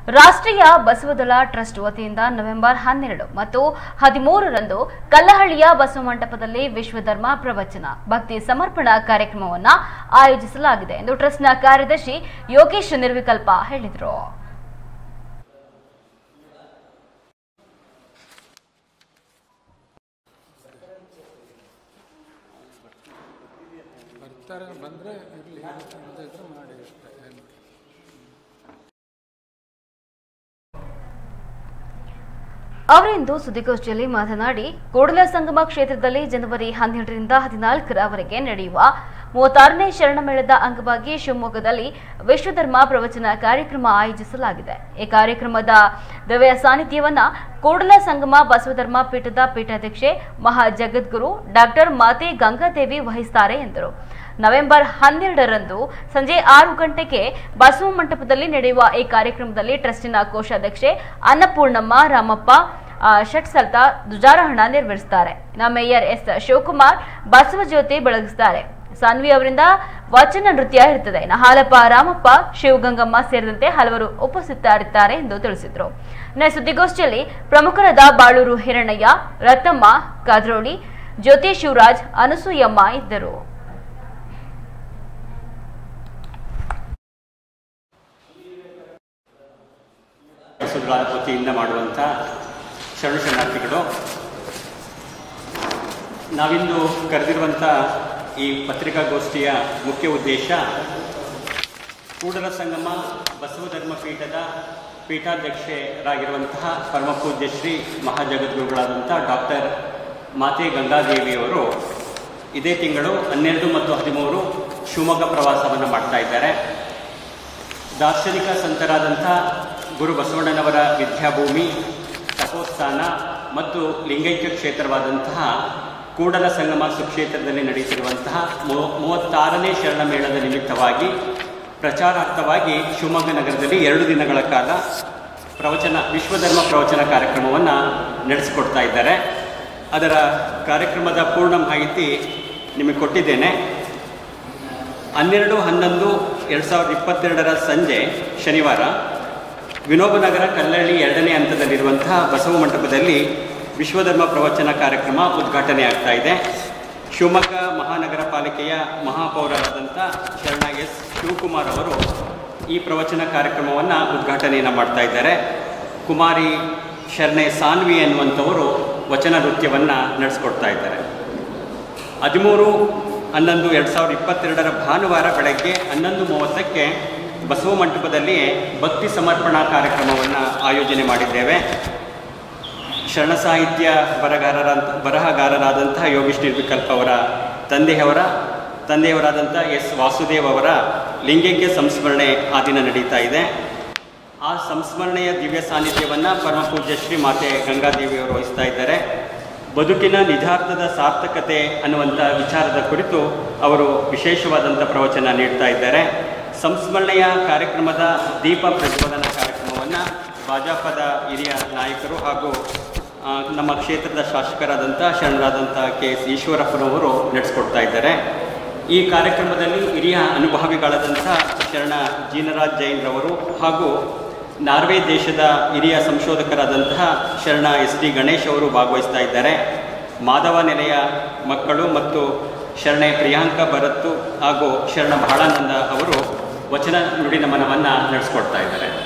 ರಾಷ್ಟ್ರೀಯ ಬಸವದಳ ಟ್ರಸ್ಟ್ ವತಿಯಿಂದ ನವೆಂಬರ್ ಹನ್ನೆರಡು ಮತ್ತು ಹದಿಮೂರರಂದು ಕಲ್ಲಹಳ್ಳಿಯ ಬಸವ ಮಂಟಪದಲ್ಲಿ ವಿಶ್ವಧರ್ಮ ಪ್ರವಚನ ಭಕ್ತಿ ಸಮರ್ಪಣಾ ಕಾರ್ಯಕ್ರಮವನ್ನು ಆಯೋಜಿಸಲಾಗಿದೆ ಎಂದು ಟ್ರಸ್ಟ್ನ ಕಾರ್ಯದರ್ಶಿ ಯೋಗೇಶ್ ನಿರ್ವಿಕಲ್ಪ ಹೇಳಿದರು ಬರ್ತಾರೆ ಬಂದರೆ ಇರಲಿ ಅಂತ ಇದ್ರೆ ಮಾಡಿ ಅಷ್ಟೇ ಏನು ಅವರಿಂದು ಸುದ್ದಿಗೋಷ್ಠಿಯಲ್ಲಿ ಮಾತನಾಡಿ ಕೂಡಲ ಸಂಗಮ ಕ್ಷೇತ್ರದಲ್ಲಿ ಜನವರಿ ಹನ್ನೆರಡರಿಂದ ಹದಿನಾಲ್ಕರವರೆಗೆ ನಡೆಯುವ ಮೂವತ್ತಾರನೇ ಶರಣಮೇಳದ ಅಂಗವಾಗಿ ಶಿವಮೊಗ್ಗದಲ್ಲಿ ವಿಶ್ವಧರ್ಮ ಪ್ರವಚನ ಕಾರ್ಯಕ್ರಮ ಆಯೋಜಿಸಲಾಗಿದೆ ಈ ಕಾರ್ಯಕ್ರಮದ ದಿವ್ಯ ಸಾನ್ನಿಧ್ಯವನ್ನ ಕೂಡಲ ಸಂಗಮ ಬಸವಧರ್ಮ ಪೀಠದ ಪೀಠಾಧ್ಯಕ್ಷೆ ಮಹಾ ಜಗದ್ಗುರು ಡಾಕ್ಟರ್ ಮಾತೆ ಗಂಗಾದೇವಿ ವಹಿಸುತ್ತಾರೆ ಎಂದರು ನವೆಂಬರ್ ಹನ್ನೆರಡರಂದು ಸಂಜೆ ಆರು ಗಂಟೆಗೆ ಬಸವ ಮಂಟಪದಲ್ಲಿ ನಡೆಯುವ ಈ ಕಾರ್ಯಕ್ರಮದಲ್ಲಿ ಟ್ರಸ್ಟಿನ ಕೋಶಾಧ್ಯಕ್ಷೆ ಅನ್ನಪೂರ್ಣಮ್ಮ ರಾಮಪ್ಪ ಆ, ಷಟ್ಸಲ್ತ ಧ್ವಜಾರೋಹಣ ನೆರವೇರಿಸುತ್ತಾರೆ ನಮ್ಮ ಮೇಯರ್ ಎಸ್ ಶಿವಕುಮಾರ್ ಬಸವ ಜ್ಯೋತಿ ಬೆಳಗಿಸುತ್ತಾರೆ ಸಾನ್ವಿ ಅವರಿಂದ ವಚನ ನೃತ್ಯ ಇರುತ್ತದೆ ನಹಾಲಪ್ಪ ರಾಮಪ್ಪ ಶಿವಗಂಗಮ್ಮ ಸೇರಿದಂತೆ ಹಲವರು ಉಪಸ್ಥಿತರಿದ್ದಾರೆ ಎಂದು ತಿಳಿಸಿದರು ಇನ್ನು ಸುದ್ದಿಗೋಷ್ಠಿಯಲ್ಲಿ ಪ್ರಮುಖರಾದ ಬಾಳೂರು ಹಿರಣ್ಣಯ್ಯ ರತ್ನಮ್ಮ ಕಾದ್ರೋಳಿ ಜ್ಯೋತಿ ಶಿವರಾಜ್ ಅನಸೂಯಮ್ಮ ಇದ್ದರು ಬಸವಗಳ ವತಿಯಿಂದ ಮಾಡುವಂಥ ಶರಣ ಶರಣಾರ್ಥಿಗಳು ನಾವಿಂದು ಕರೆದಿರುವಂಥ ಈ ಪತ್ರಿಕಾಗೋಷ್ಠಿಯ ಮುಖ್ಯ ಉದ್ದೇಶ ಕೂಡಲ ಸಂಗಮ ಬಸವಧರ್ಮ ಪೀಠದ ಪೀಠಾಧ್ಯಕ್ಷರಾಗಿರುವಂತಹ ಪರಮಪೂಜ್ಯ ಶ್ರೀ ಮಹಾಜಗದ್ಗುರುಗಳಾದಂಥ ಡಾಕ್ಟರ್ ಮಾತೆ ಗಂಗಾದೇವಿಯವರು ಇದೇ ತಿಂಗಳು ಹನ್ನೆರಡು ಮತ್ತು ಹದಿಮೂರು ಶಿವಮೊಗ್ಗ ಪ್ರವಾಸವನ್ನು ಮಾಡ್ತಾ ಇದ್ದಾರೆ ದಾರ್ಶನಿಕ ಸಂತರಾದಂಥ ಗುರು ಬಸವಣ್ಣನವರ ವಿದ್ಯಾಭೂಮಿ ತಪೋಸ್ಥಾನ ಮತ್ತು ಲಿಂಗೈಕ್ಯ ಕ್ಷೇತ್ರವಾದಂತಹ ಕೂಡಲ ಸಂಗಮ ಸುಕ್ಷೇತ್ರದಲ್ಲಿ ನಡೆಯುತ್ತಿರುವಂತಹ ಮೂ- ಮೂವತ್ತಾರನೇ ಶರಣ ಮೇಳದ ನಿಮಿತ್ತವಾಗಿ ಪ್ರಚಾರಾರ್ಥವಾಗಿ ಶಿವಮೊಗ್ಗ ನಗರದಲ್ಲಿ ಎರಡು ದಿನಗಳ ಕಾಲ ಪ್ರವಚನ ವಿಶ್ವಧರ್ಮ ಪ್ರವಚನ ಕಾರ್ಯಕ್ರಮವನ್ನು ನಡೆಸಿಕೊಡ್ತಾ ಇದ್ದಾರೆ ಅದರ ಕಾರ್ಯಕ್ರಮದ ಪೂರ್ಣ ಮಾಹಿತಿ ನಿಮಗೆ ಕೊಟ್ಟಿದ್ದೇನೆ ಹನ್ನೆರಡು ಹನ್ನೊಂದು ಎರಡು ಸಾವಿರದ ಇಪ್ಪತ್ತೆರಡರ ಸಂಜೆ ಶನಿವಾರ ವಿನೋಬನಗರ ಕಲ್ಲಳ್ಳಿ ಎರಡನೇ ಹಂತದಲ್ಲಿರುವಂತಹ ಬಸವ ಮಂಟಪದಲ್ಲಿ ವಿಶ್ವಧರ್ಮ ಪ್ರವಚನ ಕಾರ್ಯಕ್ರಮ ಉದ್ಘಾಟನೆ ಆಗ್ತಾ ಇದೆ ಶಿವಮೊಗ್ಗ ಮಹಾನಗರ ಪಾಲಿಕೆಯ ಮಹಾಪೌರರಾದಂಥ ಶರಣ ಎಸ್ ಶಿವಕುಮಾರ್ ಅವರು ಈ ಪ್ರವಚನ ಕಾರ್ಯಕ್ರಮವನ್ನು ಉದ್ಘಾಟನೆಯನ್ನು ಮಾಡ್ತಾ ಇದ್ದಾರೆ ಕುಮಾರಿ ಶರಣೆ ಸಾನ್ವಿ ಎನ್ನುವಂಥವರು ವಚನ ನೃತ್ಯವನ್ನು ನಡೆಸ್ಕೊಡ್ತಾ ಇದ್ದಾರೆ ಹದಿಮೂರು ಹನ್ನೊಂದು ಎರಡು ಸಾವಿರದ ಇಪ್ಪತ್ತೆರಡರ ಭಾನುವಾರ ಬೆಳಗ್ಗೆ ಹನ್ನೊಂದು ಮೂವತ್ತಕ್ಕೆ ಬಸವ ಮಂಟಪದಲ್ಲಿ ಭಕ್ತಿ ಸಮರ್ಪಣಾ ಕಾರ್ಯಕ್ರಮವನ್ನು ಆಯೋಜನೆ ಮಾಡಿದ್ದೇವೆ ಶರಣ ಸಾಹಿತ್ಯ ಬರಗಾರರಂತ ಬರಹಗಾರರಾದಂತಹ ಯೋಗೀಶ್ ನಿರ್ವಿಕಲ್ಪ ಅವರ ತಂದೆಯವರ ತಂದೆಯವರಾದಂಥ ಎಸ್ ವಾಸುದೇವ್ ಅವರ ಲಿಂಗೈಕ್ಯ ಸಂಸ್ಮರಣೆ ಆ ದಿನ ನಡೀತಾ ಇದೆ ಆ ಸಂಸ್ಮರಣೆಯ ದಿವ್ಯ ಸಾನ್ನಿಧ್ಯವನ್ನು ಪರಮಪೂಜ್ಯ ಶ್ರೀ ಮಾತೆ ಗಂಗಾದೇವಿಯವರು ವಹಿಸ್ತಾ ಇದ್ದಾರೆ ಬದುಕಿನ ನಿಜಾರ್ಥದ ಸಾರ್ಥಕತೆ ಅನ್ನುವಂಥ ವಿಚಾರದ ಕುರಿತು ಅವರು ವಿಶೇಷವಾದಂಥ ಪ್ರವಚನ ನೀಡ್ತಾ ಇದ್ದಾರೆ ಸಂಸ್ಮರಣೆಯ ಕಾರ್ಯಕ್ರಮದ ದೀಪ ಪ್ರಜ್ವಲನ ಕಾರ್ಯಕ್ರಮವನ್ನು ಭಾಜಪದ ಹಿರಿಯ ನಾಯಕರು ಹಾಗೂ ಆ, ನಮ್ಮ ಕ್ಷೇತ್ರದ ಶಾಸಕರಾದಂಥ ಶರಣರಾದಂಥ ಕೆ ಎಸ್ ಈಶ್ವರಪ್ಪನವರು ನಡೆಸ್ಕೊಡ್ತಾ ಇದ್ದಾರೆ ಈ ಕಾರ್ಯಕ್ರಮದಲ್ಲಿ ಹಿರಿಯ ಅನುಭವಿಗಳಾದಂಥ ಶರಣ ಜೀನರಾಜ್ ಜೈನ್ರವರು ಹಾಗೂ ನಾರ್ವೆ ದೇಶದ ಹಿರಿಯ ಸಂಶೋಧಕರಾದಂತಹ ಶರಣ ಎಸ್ ಡಿ ಗಣೇಶ್ ಅವರು ಭಾಗವಹಿಸ್ತಾ ಇದ್ದಾರೆ ಮಾಧವ ನೆಲೆಯ ಮಕ್ಕಳು ಮತ್ತು ಶರಣೆ ಪ್ರಿಯಾಂಕ ಭರತ್ತು ಹಾಗೂ ಶರಣ ಬಾಳಾನಂದ ಅವರು ವಚನ ನುಡಿ ನಮನವನ್ನು ನಡೆಸ್ಕೊಡ್ತಾ ಇದ್ದಾರೆ